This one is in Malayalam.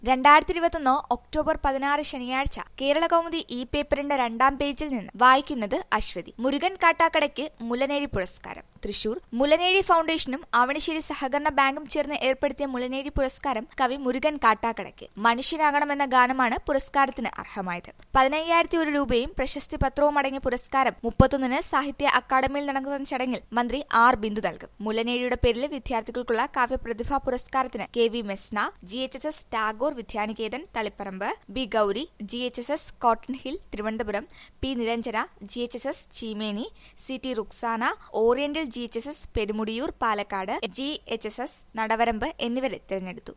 രണ്ടായിരത്തി ഇരുപത്തൊന്ന് ഒക്ടോബർ പതിനാറ് ശനിയാഴ്ച കേരള കൗമുദി ഇ പേപ്പറിന്റെ രണ്ടാം പേജിൽ നിന്ന് വായിക്കുന്നത് അശ്വതി മുരുകൻ കാട്ടാക്കടയ്ക്ക് മുലനേഴി പുരസ്കാരം തൃശൂർ മുലനേഴി ഫൗണ്ടേഷനും ആവണിശ്ശേരി സഹകരണ ബാങ്കും ചേർന്ന് ഏർപ്പെടുത്തിയ മുലനേഴി പുരസ്കാരം കവി മുരുകൻ കാട്ടാക്കടയ്ക്ക് മനുഷ്യനാകണമെന്ന ഗാനമാണ് പുരസ്കാരത്തിന് അർഹമായത് പതിനയ്യായിരത്തി ഒരു രൂപയും പ്രശസ്തി പത്രവും അടങ്ങിയ പുരസ്കാരം മുപ്പത്തൊന്നിന് സാഹിത്യ അക്കാദമിയിൽ നടക്കുന്ന ചടങ്ങിൽ മന്ത്രി ആർ ബിന്ദു നൽകും മുലനേഴിയുടെ പേരിൽ വിദ്യാർത്ഥികൾക്കുള്ള കാവ്യ പ്രതിഭാ പുരസ്കാരത്തിന് K V Mesna G H S S Tagore Vidyaniketan Taliparamba B Gauri G H S S Cotton Hill Thiruvananthapuram P Niranjana G H S S Cheemeni C T Ruksana Oriental G H S S Perumudiyoor Palakkad G H S S Nadavaramba എന്നിവരെ തിരഞ്ഞെടുത്തു